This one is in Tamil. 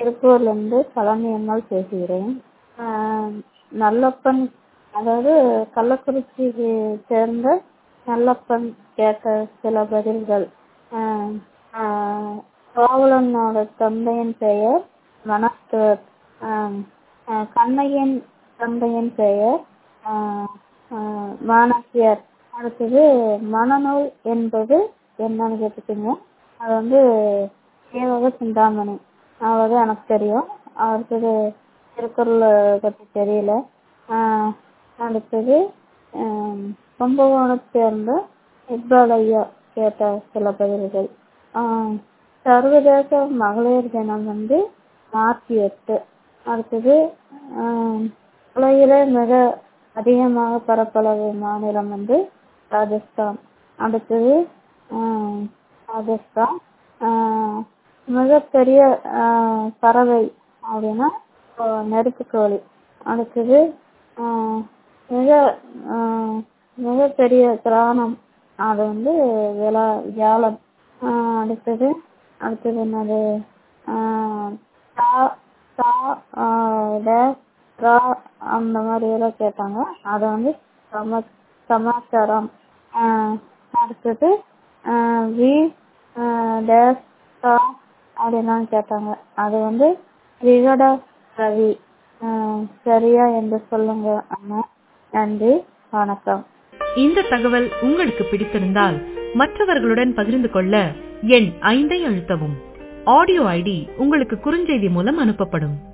திருப்பூர்லேருந்து பழனி அம்மாள் பேசுகிறேன் நல்லப்பன் அதாவது கள்ளக்குறிச்சியை சேர்ந்த நல்லப்பன் கேட்ட சில பதில்கள் கோவலனோட தந்தையின் பெயர் மனோகர் கண்ணையன் தந்தையின் பெயர் மாணக்கியர் அடுத்தது மணநூல் என்பது என்னன்னு கேட்டுட்டீங்க அது வந்து சீவக சிந்தாமணி அவ்வளோதான் எனக்கு தெரியும் அடுத்தது திருக்குறளை பற்றி தெரியல அடுத்தது கும்பகோணத்தை சேர்ந்த இக்பால் ஐயா கேட்ட சில பதில்கள் சர்வதேச மகளிர் தினம் வந்து மார்ச் எட்டு அடுத்தது உலகிலே மிக அதிகமாக பரப்பளவு மாநிலம் வந்து ராஜஸ்தான் அடுத்தது ராஜஸ்தான் மிகப்பெரிய பறவை அப்படின்னா நெருப்புக்கோழி அடுத்தது மிக மிகப்பெரிய கிராமம் அது வந்து விலா வியாழன் அடுத்தது அடுத்தது என்னது தா தா டேஸ் ரா அந்த மாதிரி எல்லாம் கேட்டாங்க அதை வந்து சம சமாச்சாரம் அடுத்தது வி டேஸ் தா அப்படின்லாம் கேட்டாங்க அது வந்து விகட ரவி சரியா என்று சொல்லுங்க அண்ணா நன்றி வணக்கம் இந்த தகவல் உங்களுக்கு பிடித்திருந்தால் மற்றவர்களுடன் பகிர்ந்து கொள்ள எண் ஐந்தை அழுத்தவும் ஆடியோ ஐடி உங்களுக்கு குறுஞ்செய்தி மூலம் அனுப்பப்படும்